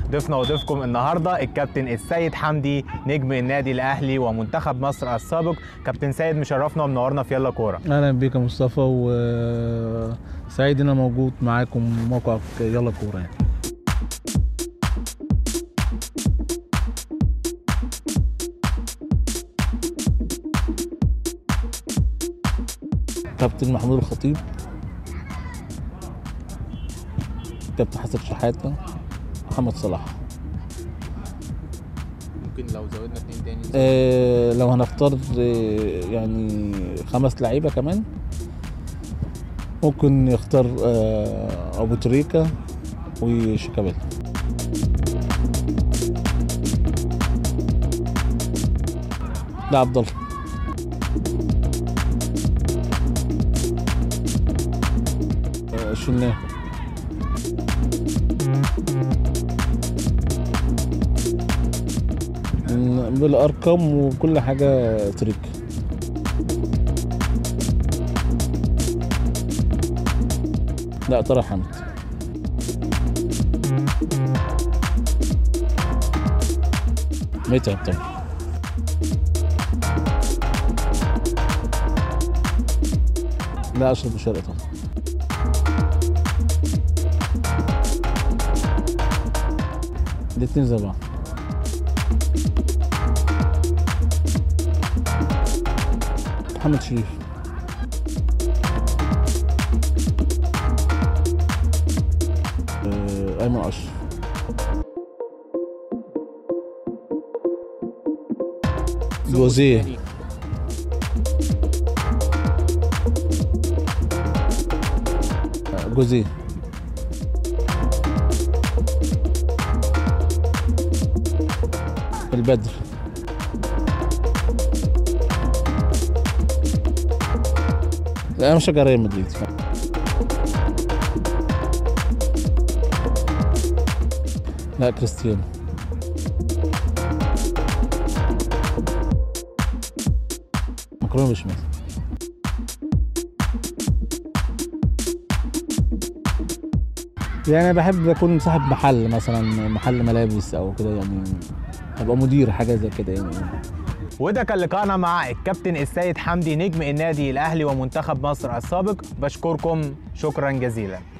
ضيفنا وضيفكم النهارده الكابتن السيد حمدي نجم النادي الاهلي ومنتخب مصر السابق كابتن سيد مشرفنا ومنورنا في يلا كوره اهلا بيك يا مصطفى وسعيد ان انا موجود معاكم موقع يلا كوره يعني. كابتن محمود الخطيب كابتن حسن شحاته محمد صلاح ممكن لو زودنا اثنين تاني آه لو هنختار آه يعني خمس لعيبه كمان ممكن نختار آه ابو تريكه وشيكابالا لا عبد الله آه شلناه بالارقام وكل حاجه تريك لا ترى حمد متعب طبعا لا اشرف بشارة طبعا الاتنين زي بعض محمد شريف آه، ايمن اشرف جوزيه آه، جوزيه البدر لا انا مشجع ريال مدريد لا كريستيانو مكرونه بشاميل يعني انا بحب اكون صاحب محل مثلا محل ملابس او كده يعني ابقى مدير حاجه زي كده يعني وده كان لقائنا مع الكابتن السيد حمدي نجم النادي الاهلي ومنتخب مصر السابق بشكركم شكرا جزيلا